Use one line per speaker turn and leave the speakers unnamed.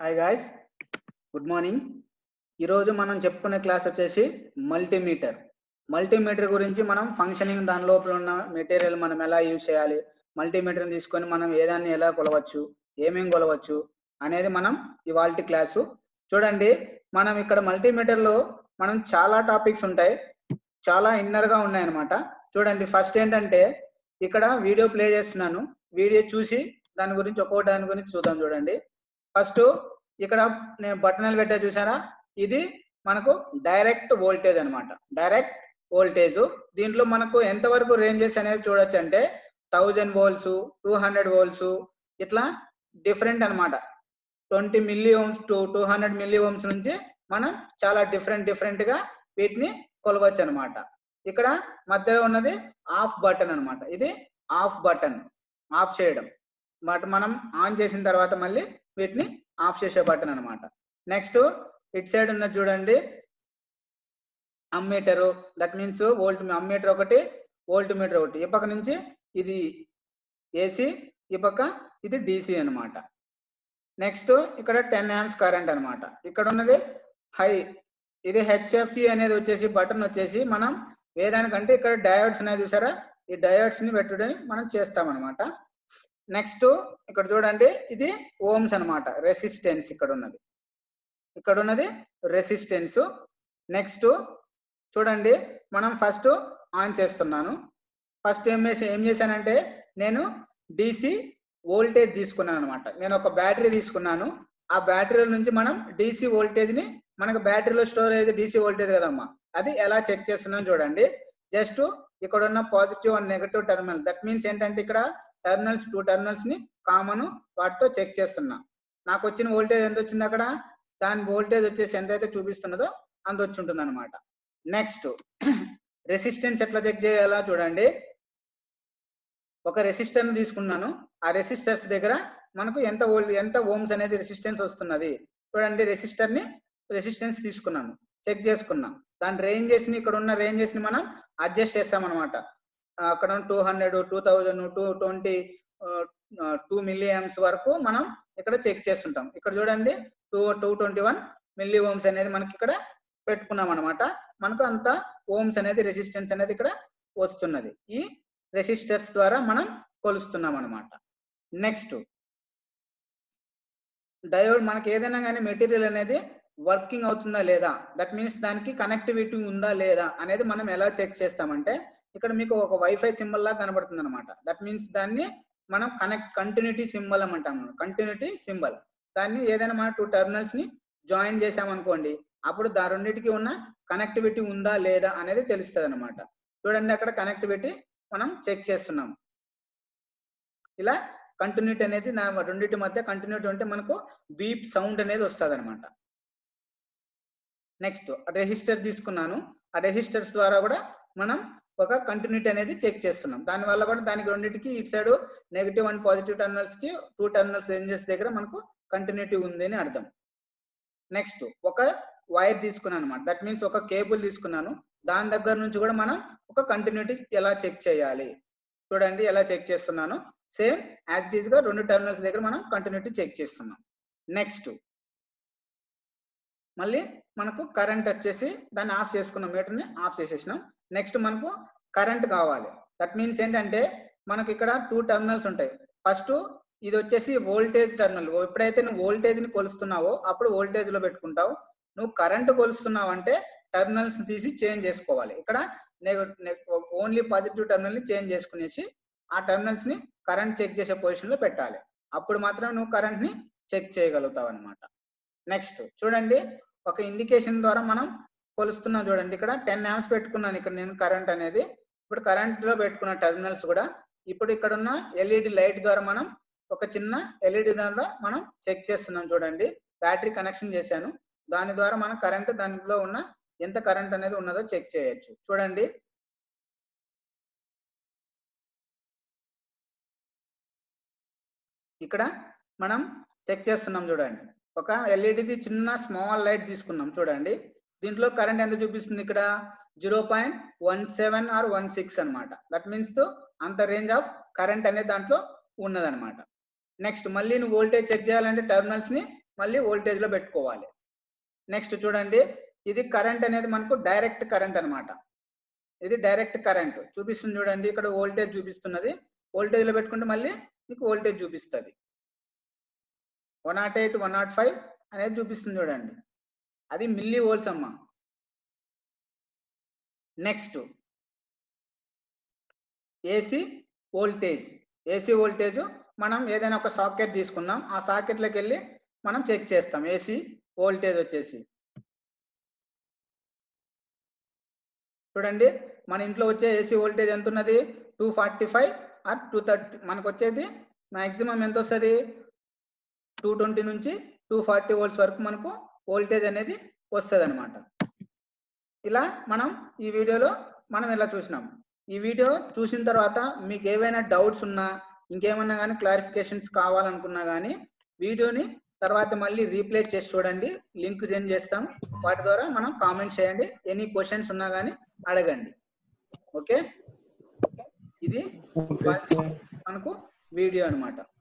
hi guys good morning ఈరోజు మనం చెప్పుకునే క్లాస్ వచ్చేసి మల్టీమీటర్ మల్టీమీటర్ గురించి మనం ఫంక్షనింగ్ దాని లోపల ఉన్న మెటీరియల్ మనం ఎలా యూజ్ చేయాలి మల్టీమీటర్ని తీసుకొని మనం ఏదాన్ని ఎలా కొలవచ్చు ఏమేం కొలవచ్చు అనేది మనం ఇవాళ క్లాసు చూడండి మనం ఇక్కడ మల్టీమీటర్లో మనం చాలా టాపిక్స్ ఉంటాయి చాలా ఇన్నర్ గా ఉన్నాయి అన్నమాట చూడండి ఫస్ట్ ఏంటంటే ఇక్కడ వీడియో ప్లే చేస్తున్నాను వీడియో చూసి దాని గురించి ఒక్కో దాని గురించి చూద్దాం చూడండి ఫస్ట్ ఇక్కడ నేను బటన్లు పెట్టా చూసారా ఇది మనకు డైరెక్ట్ వోల్టేజ్ అన్నమాట డైరెక్ట్ వోల్టేజ్ దీంట్లో మనకు ఎంతవరకు రేంజెస్ అనేది చూడొచ్చు అంటే thousand volts two hundred volts ఇట్లా డిఫరెంట్ అన్నమాట twenty milliohms to two hundred milliohms నుంచి మనం చాలా డిఫరెంట్ డిఫరెంట్ గా వీటిని కొలవచ్చు అనమాట ఇక్కడ మధ్యలో ఉన్నది ఆఫ్ బటన్ అన్నమాట ఇది ఆఫ్ బటన్ ఆఫ్ చేయడం బట్ మనం ఆన్ చేసిన తర్వాత మళ్ళీ వీటిని ఆఫ్ చేసే బటన్ అన్నమాట నెక్స్ట్ ఇట్ సైడ్ ఉన్నది చూడండి ammeter that means volt ammeter ఒకటి వోల్ట్ మీటర్ ఒకటి ఈ పక్క నుంచి ఇది ఏసీ ఈ పక్క ఇది డిసి అన్నమాట నెక్స్ట్ ఇక్కడ టెన్ యామ్స్ కరెంట్ అన్నమాట ఇక్కడ ఉన్నది హై ఇది హెచ్ఎఫ్ఈ అనేది వచ్చేసి బటన్ వచ్చేసి మనం వేదానికంటే ఇక్కడ డయోడ్స్ ఉన్నాయి చూసారా ఈ డయోడ్స్ ని పెట్టడం మనం చేస్తాం అనమాట నెక్స్ట్ ఇక్కడ చూడండి ఇది ఓమ్స్ అన్నమాట రెసిస్టెన్స్ ఇక్కడ ఉన్నది ఇక్కడ ఉన్నది రెసిస్టెన్స్ నెక్స్ట్ చూడండి మనం ఫస్ట్ ఆన్ చేస్తున్నాను ఫస్ట్ ఏం చేసి ఏం చేశానంటే నేను డిసి వోల్టేజ్ తీసుకున్నాను అనమాట నేను ఒక బ్యాటరీ తీసుకున్నాను ఆ బ్యాటరీల నుంచి మనం డిసి వోల్టేజ్ ని మనకు బ్యాటరీలో స్టోర్ అయ్యేది డిసి వోల్టేజ్ కదమ్మా అది ఎలా చెక్ చేస్తున్నాం చూడండి జస్ట్ ఇక్కడ ఉన్న positive and negative terminal that means ఏంటంటే ఇక్కడ టెర్మినల్స్ టూ టెర్మినల్స్ ని కామన్ వాటితో చెక్ చేస్తున్నా నాకు వచ్చిన వోల్టేజ్ ఎంత వచ్చింది అక్కడ దాని వోల్టేజ్ వచ్చేసి ఎంతైతే చూపిస్తున్నదో అంత వచ్చి ఉంటుంది అనమాట నెక్స్ట్ రెసిస్టెన్స్ ఎట్లా చెక్ చేయాలా చూడండి ఒక రెసిస్టర్ ని తీసుకున్నాను ఆ రెసిస్టర్స్ దగ్గర మనకు ఎంత వోల్ట్ ఎంత ఓమ్స్ అనేది రెసిస్టెన్స్ వస్తున్నది చూడండి రెసిస్టర్ ని రెసిస్టెన్స్ తీసుకున్నాను చెక్ చేసుకున్నాం దాని రేంజెస్ ని ఇక్కడ ఉన్న రేంజెస్ ని మనం అడ్జస్ట్ చేస్తాం అనమాట అక్కడ two hundred two thousand two twenty two milliohms వరకు మనం ఇక్కడ చెక్ చేస్తుంటాం ఇక్కడ చూడండి two two twenty one milliohms అనేది మనకి ఇక్కడ పెట్టుకున్నాం అనమాట మనకు అంత ఓమ్స్ అనేది రెసిస్టెన్స్ అనేది ఇక్కడ వస్తున్నది ఈ రెసిస్టర్స్ ద్వారా మనం కొలుస్తున్నాం అనమాట నెక్స్ట్ డయోడ్ మనకి ఏదైనా కానీ మెటీరియల్ అనేది వర్కింగ్ అవుతుందా లేదా దట్ మీన్స్ దానికి కనెక్టివిటీ ఉందా లేదా అనేది మనం ఎలా చెక్ చేస్తామంటే ఇక్కడ మీకు ఒక వైఫై సింబల్ లా కనబడుతుంది అనమాట దట్ మీన్స్ దాన్ని మనం కనెక్ట్ కంటిన్యూటీ సింబల్ అంటాం కంటిన్యూటీ సింబల్ దాన్ని ఏదైనా మన టూ టెర్మినల్స్ ని జాయిన్ చేసామనుకోండి అప్పుడు దా రెండింటికి ఉన్న కనెక్టివిటీ ఉందా లేదా అనేది తెలుస్తుంది అనమాట చూడండి అక్కడ కనెక్టివిటీ మనం చెక్ చేస్తున్నాం ఇలా కంటిన్యూటీ అనేది నా రెండింటి మధ్య కంటిన్యూటీ ఉంటే మనకు బీప్ సౌండ్ అనేది వస్తుంది అనమాట నెక్స్ట్ రెసిస్టర్ తీసుకున్నాను ఆ రెసిస్టర్స్ ద్వారా కూడా మనం ఒక కంటిన్యూటీ అనేది చెక్ చేస్తున్నాం దాని వల్ల కూడా దానికి రెండింటికి ఇటు side negative and positive terminals కి టూ టర్మినల్స్ రేంజెస్ దగ్గర మనకు కంటిన్యూటీ ఉంది అని అర్థం నెక్స్ట్ ఒక వైర్ తీసుకున్నాను అనమాట దట్ మీన్స్ ఒక కేబుల్ తీసుకున్నాను దాని దగ్గర నుంచి కూడా మనం ఒక కంటిన్యూటీ ఎలా చెక్ చేయాలి చూడండి ఎలా చెక్ చేస్తున్నాను సేమ్ యాజ్ ఇట్ ఈస్ గా రెండు టర్మినల్స్ దగ్గర మనం కంటిన్యూటీ చెక్ చేస్తున్నాం నెక్స్ట్ మళ్ళీ మనకు కరెంట్ వచ్చేసి దాన్ని ఆఫ్ చేసుకున్న మీటర్ని ఆఫ్ చేసేసినాం నెక్స్ట్ మనకు కరెంట్ కావాలి దట్ మీన్స్ ఏంటంటే మనకి ఇక్కడ టూ టర్మినల్స్ ఉంటాయి ఫస్ట్ ఇది వచ్చేసి వోల్టేజ్ టర్మినల్ ఎప్పుడైతే నువ్వు వోల్టేజ్ ని కొలుస్తున్నావో అప్పుడు వోల్టేజ్ లో పెట్టుకుంటావు నువ్వు కరెంట్ కొలుస్తున్నావు అంటే టర్మినల్స్ తీసి చేంజ్ చేసుకోవాలి ఇక్కడ ఓన్లీ పాజిటివ్ టర్మినల్ ని చేంజ్ చేసుకునేసి ఆ టర్మినల్స్ ని కరెంట్ చెక్ చేసే పొజిషన్ లో పెట్టాలి అప్పుడు మాత్రం నువ్వు కరెంట్ ని చెక్ చేయగలుగుతావు అనమాట నెక్స్ట్ చూడండి ఒక ఇండికేషన్ ద్వారా మనం కొలుస్తున్నాం చూడండి ఇక్కడ టెన్ యామ్స్ పెట్టుకున్నాను ఇక్కడ నేను కరెంట్ అనేది ఇప్పుడు కరెంట్ లో పెట్టుకున్న టెర్మినల్స్ కూడా ఇప్పుడు ఇక్కడ ఉన్న ఎల్ఈడి లైట్ ద్వారా మనం ఒక చిన్న ఎల్ఈడి ద్వారా మనం చెక్ చేస్తున్నాం చూడండి బ్యాటరీ కనెక్షన్ చేశాను దాని ద్వారా మనం కరెంట్ దానిలో ఉన్న ఎంత కరెంట్ అనేది ఉన్నదో చెక్ చేయొచ్చు చూడండి ఇక్కడ మనం చెక్ చేస్తున్నాం చూడండి ఒక ఎల్ఈడిది చిన్న స్మాల్ లైట్ తీసుకున్నాం చూడండి దీంట్లో కరెంట్ ఎంత చూపిస్తుంది ఇక్కడ zero point one seven or one six అనమాట దట్ మీన్స్ అంత రేంజ్ ఆఫ్ కరెంట్ అనేది దాంట్లో ఉన్నదనమాట నెక్స్ట్ మళ్ళీ నువ్వు వోల్టేజ్ చెక్ చేయాలంటే టెర్మినల్స్ ని మళ్ళీ వోల్టేజ్ లో పెట్టుకోవాలి నెక్స్ట్ చూడండి ఇది కరెంట్ అనేది మనకు డైరెక్ట్ కరెంట్ అన్నమాట ఇది డైరెక్ట్ కరెంట్ చూపిస్తుంది చూడండి ఇక్కడ వోల్టేజ్ చూపిస్తున్నది వోల్టేజ్ లో పెట్టుకుంటే మళ్ళీ మీకు వోల్టేజ్ చూపిస్తుంది one nought eight one nought five అనేది చూపిస్తుంది చూడండి అది మిల్లీ వోల్ట్స్ అమ్మ next AC voltage AC voltage మనం ఏదైనా ఒక సాకెట్ తీసుకుందాం ఆ సాకెట్లోకి వెళ్ళి మనం చెక్ చేస్తాం ఏసీ వోల్టేజ్ వచ్చేసి చూడండి మన ఇంట్లో వచ్చే ఏసీ వోల్టేజ్ ఎంత ఉన్నది two forty five or two thirty మనకు వచ్చేది మాక్సిమం ఎంత వస్తుంది టూ ట్వంటీ నుంచి టూ ఫార్టీ వోల్ట్స్ వరకు మనకు వోల్టేజ్ అనేది వస్తుంది అనమాట ఇలా మనం ఈ వీడియోలో మనం ఇలా చూసినాం ఈ వీడియో చూసిన తర్వాత మీకు ఏవైనా డౌట్స్ ఉన్నా ఇంకేమన్నా కానీ క్లారిఫికేషన్స్ కావాలనుకున్నా కానీ వీడియోని తర్వాత మళ్ళీ రీప్లే చేసి చూడండి లింక్ సెండ్ చేస్తాం వాటి ద్వారా మనం కామెంట్ చేయండి ఎనీ క్వశ్చన్స్ ఉన్నా కానీ అడగండి ఓకే ఇది
ఓకే సార్
మనకు వీడియో అన్నమాట